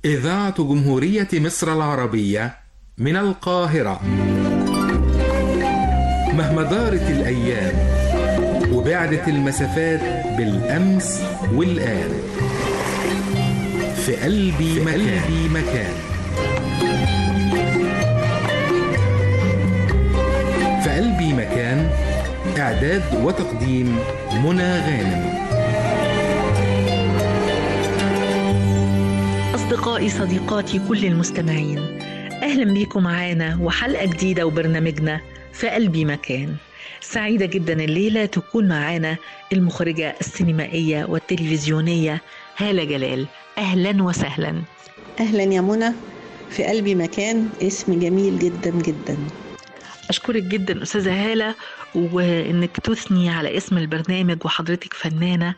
إذاعة جمهورية مصر العربية من القاهرة مهما دارت الأيام وبعدت المسافات بالأمس والآن في قلبي في مكان, قلبي مكان في قلبي مكان إعداد وتقديم منى غانم أصدقائي صديقاتي كل المستمعين أهلا بيكم معانا وحلقة جديدة وبرنامجنا في قلبي مكان سعيدة جدا الليلة تكون معانا المخرجة السينمائية والتلفزيونية هالة جلال أهلا وسهلا أهلا يا منى في قلبي مكان اسم جميل جدا جدا أشكرك جدا أستاذة هالة وإنك تثني على اسم البرنامج وحضرتك فنانة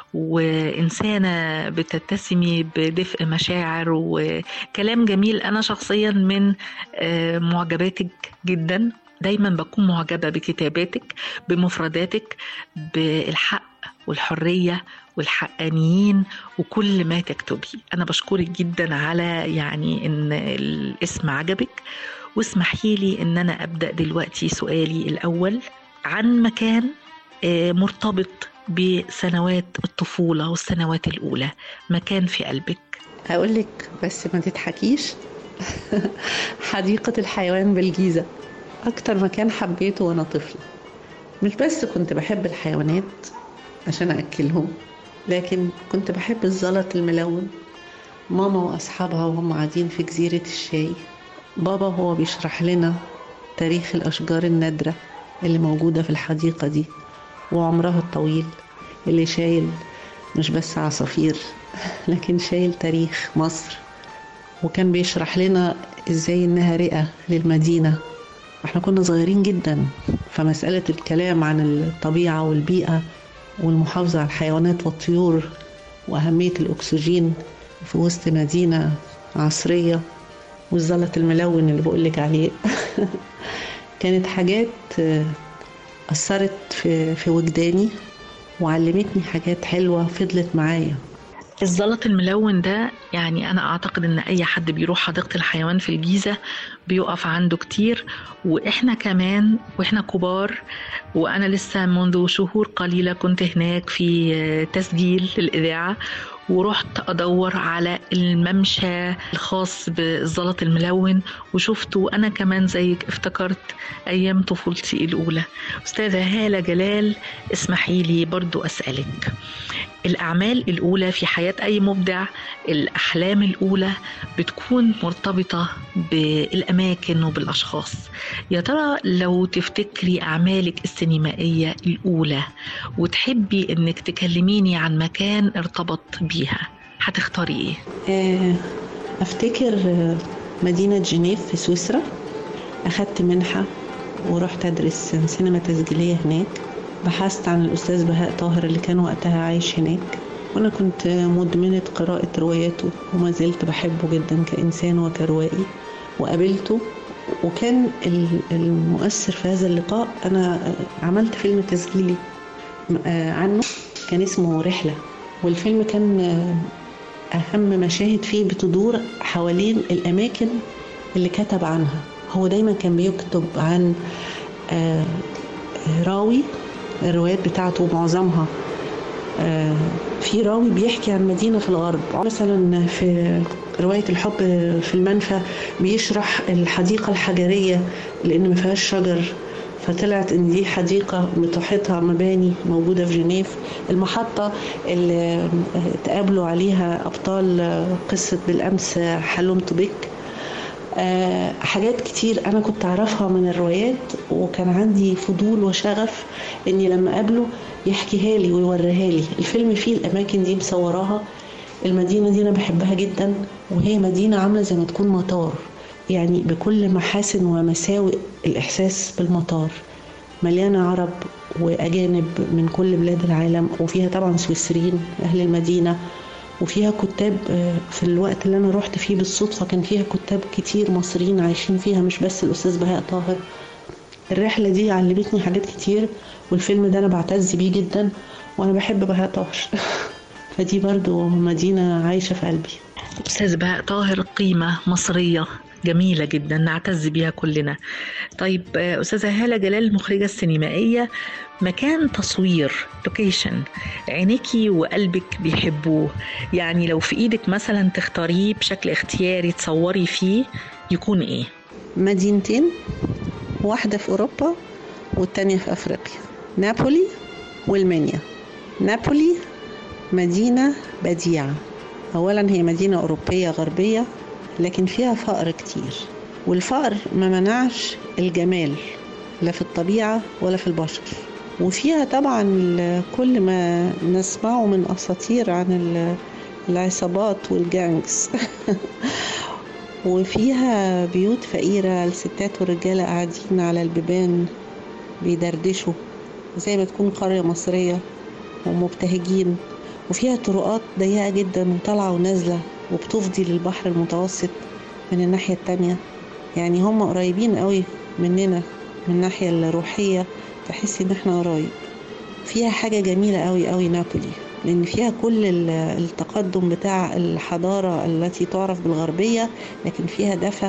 وإنسانة بتتسمي بدفء مشاعر وكلام جميل أنا شخصيا من معجباتك جدا دايما بكون معجبة بكتاباتك بمفرداتك بالحق والحرية والحقانيين وكل ما تكتبي أنا بشكرك جدا على يعني إن الاسم عجبك واسمحي لي إن أنا أبدأ دلوقتي سؤالي الأول عن مكان مرتبط بسنوات الطفولة والسنوات الأولى مكان في قلبك هقول لك بس ما تضحكيش حديقة الحيوان بالجيزة أكتر مكان حبيته وأنا طفلة مش بس كنت بحب الحيوانات عشان أكلهم لكن كنت بحب الزلط الملون ماما وأصحابها وهم قاعدين في جزيرة الشاي بابا هو بيشرح لنا تاريخ الأشجار النادرة اللي موجودة في الحديقة دي وعمرها الطويل اللي شايل مش بس عصافير لكن شايل تاريخ مصر وكان بيشرح لنا ازاي انها رئة للمدينة احنا كنا صغيرين جدا فمسألة الكلام عن الطبيعة والبيئة والمحافظة على الحيوانات والطيور وأهمية الأكسجين في وسط مدينة عصرية والزلط الملون اللي بقولك عليه كانت حاجات أثرت في, في وجداني وعلمتني حاجات حلوة فضلت معايا الزلط الملون ده يعني أنا أعتقد إن أي حد بيروح حديقة الحيوان في الجيزة بيقف عنده كتير وإحنا كمان وإحنا كبار وأنا لسه منذ شهور قليلة كنت هناك في تسجيل للإذاعة ورحت أدور على الممشى الخاص بالزلط الملون وشفته وأنا كمان زيك افتكرت أيام طفولتي الأولى أستاذة هالة جلال اسمحي لي برضو أسألك الأعمال الأولى في حياة أي مبدع الأحلام الأولى بتكون مرتبطة بالأماكن وبالأشخاص يا ترى لو تفتكري أعمالك السينمائية الأولى وتحبي أنك تكلميني عن مكان ارتبط بيها هتختاري إيه؟ أفتكر مدينة جنيف في سويسرا أخدت منحة ورحت أدرس سينما تسجيلية هناك بحثت عن الأستاذ بهاء طاهر اللي كان وقتها عايش هناك وأنا كنت مدمنة قراءة رواياته وما زلت بحبه جدا كإنسان وكروائي وقابلته وكان المؤثر في هذا اللقاء أنا عملت فيلم تسجيلي عنه كان اسمه رحلة والفيلم كان أهم مشاهد فيه بتدور حوالين الأماكن اللي كتب عنها هو دايما كان بيكتب عن راوي الروايات بتاعته معظمها في راوي بيحكي عن مدينة في الغرب مثلا في رواية الحب في المنفى بيشرح الحديقة الحجرية لأن ما فيهاش شجر فطلعت ان دي حديقة بتحيطها مباني موجودة في جنيف المحطة اللي تقابلوا عليها أبطال قصة بالأمس حلمت بك أه حاجات كتير أنا كنت أعرفها من الروايات وكان عندي فضول وشغف إني لما أقابله يحكيها لي ويوريها لي الفيلم فيه الأماكن دي مصوراها المدينة دي أنا بحبها جدا وهي مدينة عاملة زي ما تكون مطار يعني بكل محاسن ومساوئ الإحساس بالمطار مليانة عرب وأجانب من كل بلاد العالم وفيها طبعا سويسريين أهل المدينة وفيها كتاب في الوقت اللي أنا رحت فيه بالصدفة كان فيها كتاب كتير مصريين عايشين فيها مش بس الأستاذ بهاء طاهر الرحلة دي علمتني حاجات كتير والفيلم ده أنا بعتز بيه جدا وأنا بحب بهاء طاهر فدي برضو مدينة عايشة في قلبي أستاذ بهاء طاهر قيمة مصرية جميلة جدا نعتز بيها كلنا طيب آه، أستاذة هالة جلال المخرجة السينمائية مكان تصوير لوكيشن عينيكي وقلبك بيحبوه يعني لو في إيدك مثلا تختاريه بشكل اختياري تصوري فيه يكون إيه؟ مدينتين واحدة في أوروبا والتانية في أفريقيا نابولي والمنيا نابولي مدينة بديعة أولا هي مدينة أوروبية غربية لكن فيها فقر كتير والفقر ما منعش الجمال لا في الطبيعة ولا في البشر وفيها طبعا كل ما نسمعه من أساطير عن العصابات والجانجز وفيها بيوت فقيرة الستات والرجالة قاعدين على البيبان بيدردشوا زي ما تكون قرية مصرية ومبتهجين وفيها طرقات ضيقة جدا وطالعة ونازلة وبتفضي للبحر المتوسط من الناحية التانية يعني هم قريبين قوي مننا من الناحية الروحية تحسي ان احنا قريب فيها حاجة جميلة قوي قوي نابولي لأن فيها كل التقدم بتاع الحضارة التي تعرف بالغربية لكن فيها دفى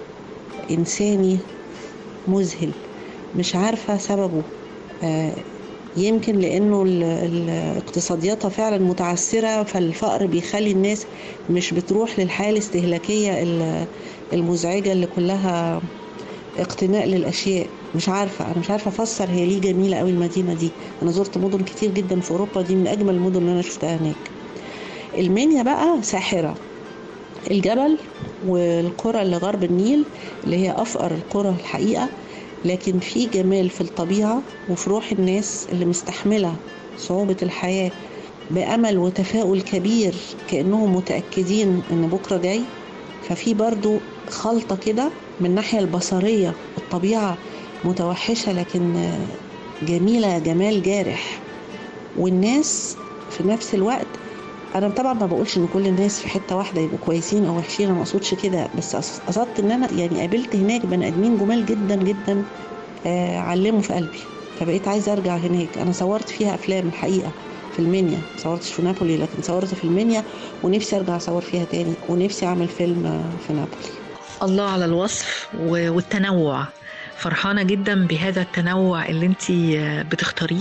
إنساني مذهل مش عارفة سببه آه، يمكن لأنه اقتصادياتها فعلا متعثرة فالفقر بيخلي الناس مش بتروح للحياة الاستهلاكية المزعجة اللي كلها اقتناء للأشياء مش عارفة أنا مش عارفة أفسر هي ليه جميلة قوي المدينة دي أنا زرت مدن كتير جدا في أوروبا دي من أجمل المدن اللي أنا شفتها هناك المنيا بقى ساحرة الجبل والقرى اللي غرب النيل اللي هي أفقر القرى الحقيقة لكن في جمال في الطبيعة وفي روح الناس اللي مستحملة صعوبة الحياة بأمل وتفاؤل كبير كأنهم متأكدين إن بكرة جاي ففي برضو خلطة كده من الناحية البصرية الطبيعة متوحشة لكن جميلة جمال جارح والناس في نفس الوقت انا طبعا ما بقولش ان كل الناس في حته واحده يبقوا كويسين او وحشين انا ما اقصدش كده بس قصدت ان انا يعني قابلت هناك بني ادمين جمال جدا جدا آه علموا في قلبي فبقيت عايزه ارجع هناك انا صورت فيها افلام الحقيقه في المنيا ما صورتش في نابولي لكن صورت في المنيا ونفسي ارجع اصور فيها تاني ونفسي اعمل فيلم في نابولي الله على الوصف والتنوع فرحانه جدا بهذا التنوع اللي انت بتختاريه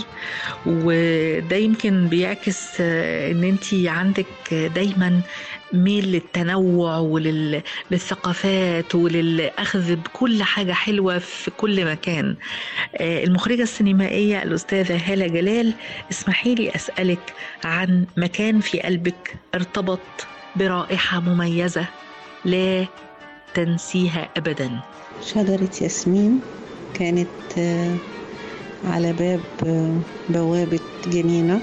وده يمكن بيعكس ان انت عندك دايما ميل للتنوع وللثقافات وللأخذ بكل حاجة حلوة في كل مكان المخرجة السينمائية الأستاذة هالة جلال اسمحي لي أسألك عن مكان في قلبك ارتبط برائحة مميزة لا تنسيها أبدا شجرة ياسمين كانت آه، على باب آه، بوابة جنينة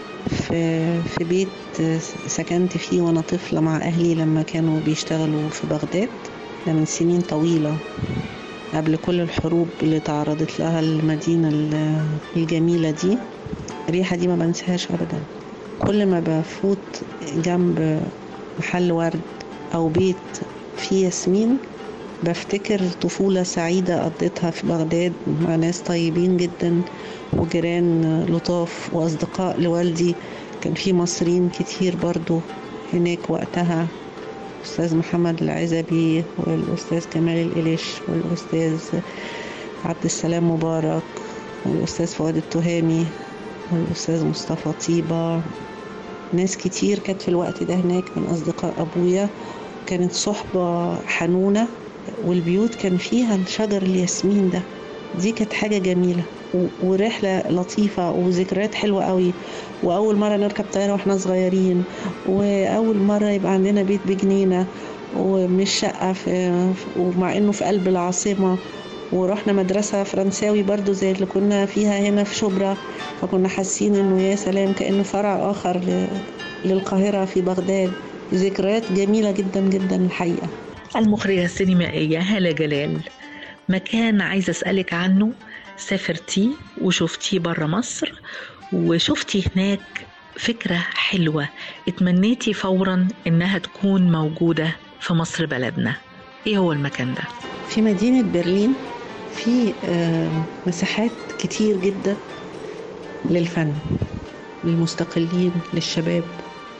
في, في بيت آه، سكنت فيه وأنا طفلة مع أهلي لما كانوا بيشتغلوا في بغداد ده من سنين طويلة قبل كل الحروب اللي تعرضت لها المدينة الجميلة دي الريحة دي ما بنساهاش أبدا كل ما بفوت جنب محل ورد أو بيت فيه ياسمين بفتكر طفولة سعيدة قضيتها في بغداد مع ناس طيبين جدا وجيران لطاف وأصدقاء لوالدي كان في مصريين كتير برضو هناك وقتها الأستاذ محمد العزبي والأستاذ كمال الإليش والأستاذ عبد السلام مبارك والأستاذ فؤاد التهامي والأستاذ مصطفى طيبة ناس كتير كانت في الوقت ده هناك من أصدقاء أبويا كانت صحبة حنونة والبيوت كان فيها شجر الياسمين ده دي كانت حاجة جميلة ورحلة لطيفة وذكريات حلوة قوي وأول مرة نركب طيارة وإحنا صغيرين وأول مرة يبقى عندنا بيت بجنينة ومش شقة في ومع إنه في قلب العاصمة ورحنا مدرسة فرنساوي برضو زي اللي كنا فيها هنا في شبرا فكنا حاسين إنه يا سلام كأنه فرع آخر للقاهرة في بغداد ذكريات جميلة جدا جدا الحقيقة المخرجة السينمائية هالة جلال مكان عايزة أسألك عنه سافرتي وشفتيه برا مصر وشفتي هناك فكرة حلوة اتمنيتي فورا إنها تكون موجودة في مصر بلدنا إيه هو المكان ده؟ في مدينة برلين في آه، مساحات كتير جدا للفن للمستقلين للشباب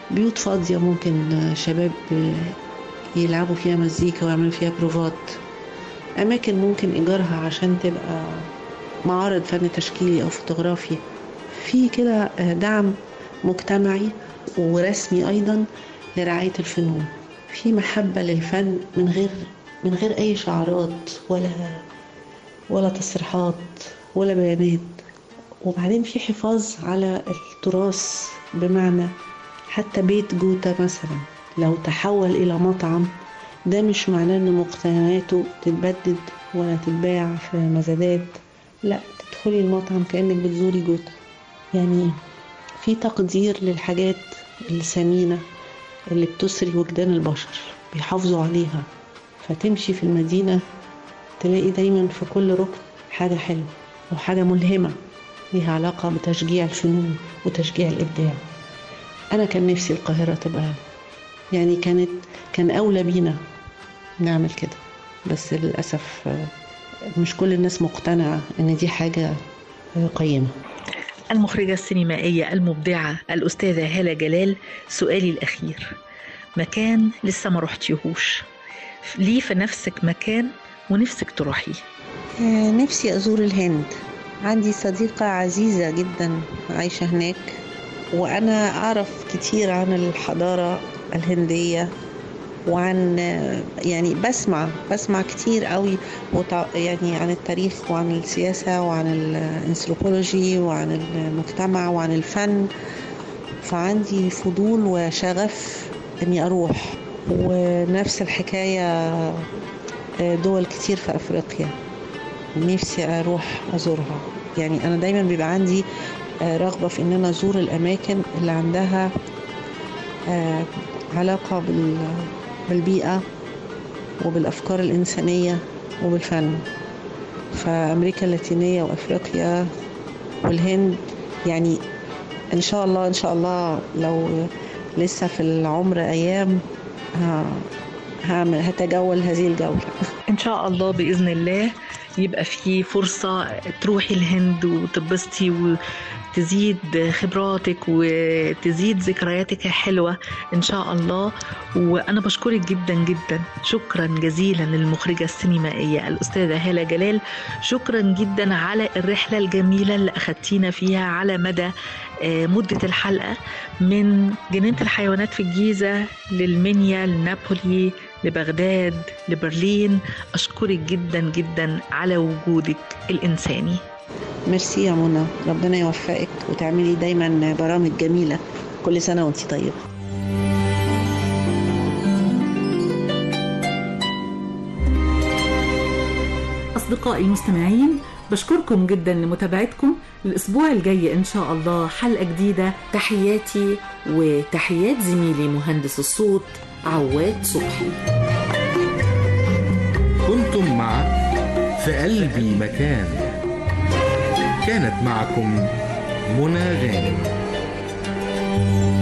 بيوت فاضية ممكن شباب يلعبوا فيها مزيكا ويعملوا فيها بروفات أماكن ممكن إيجارها عشان تبقى معارض فن تشكيلي أو فوتوغرافي في كده دعم مجتمعي ورسمي أيضا لرعاية الفنون في محبة للفن من غير من غير أي شعارات ولا ولا تصريحات ولا بيانات وبعدين في حفاظ على التراث بمعنى حتى بيت جوتا مثلا لو تحول إلى مطعم ده مش معناه إن مقتنياته تتبدد ولا تتباع في مزادات لا تدخلي المطعم كأنك بتزوري جوتا يعني في تقدير للحاجات الثمينة اللي بتسري وجدان البشر بيحافظوا عليها فتمشي في المدينة تلاقي دايما في كل ركن حاجة حلوة وحاجة ملهمة ليها علاقة بتشجيع الفنون وتشجيع الإبداع أنا كان نفسي القاهرة تبقى يعني كانت كان أولى بينا نعمل كده بس للأسف مش كل الناس مقتنعة إن دي حاجة قيمة المخرجة السينمائية المبدعة الأستاذة هالة جلال سؤالي الأخير مكان لسه ما رحتيهوش ليه في نفسك مكان ونفسك تروحيه نفسي أزور الهند عندي صديقة عزيزة جدا عايشة هناك وأنا أعرف كتير عن الحضارة الهندية وعن يعني بسمع بسمع كتير قوي يعني عن التاريخ وعن السياسة وعن الانثروبولوجي وعن المجتمع وعن الفن فعندي فضول وشغف اني اروح ونفس الحكاية دول كتير في افريقيا نفسي اروح ازورها يعني انا دايما بيبقى عندي رغبة في ان انا ازور الاماكن اللي عندها علاقة بالبيئة وبالأفكار الإنسانية وبالفن فأمريكا اللاتينية وأفريقيا والهند يعني إن شاء الله إن شاء الله لو لسه في العمر أيام هعمل هتجول هذه الجولة إن شاء الله بإذن الله يبقى في فرصة تروحي الهند وتبسطي وتزيد خبراتك وتزيد ذكرياتك الحلوة إن شاء الله وأنا بشكرك جدا جدا شكرا جزيلا للمخرجة السينمائية الأستاذة هالة جلال شكرا جدا على الرحلة الجميلة اللي أخدتينا فيها على مدى مدة الحلقة من جنينة الحيوانات في الجيزة للمنيا لنابولي لبغداد لبرلين أشكرك جدا جدا على وجودك الإنساني ميرسي يا منى ربنا يوفقك وتعملي دايما برامج جميلة كل سنة وانت طيبة أصدقائي المستمعين بشكركم جدا لمتابعتكم الأسبوع الجاي إن شاء الله حلقة جديدة تحياتي وتحيات زميلي مهندس الصوت عواد صبحي كنتم مع في قلبي مكان كانت معكم منى غانم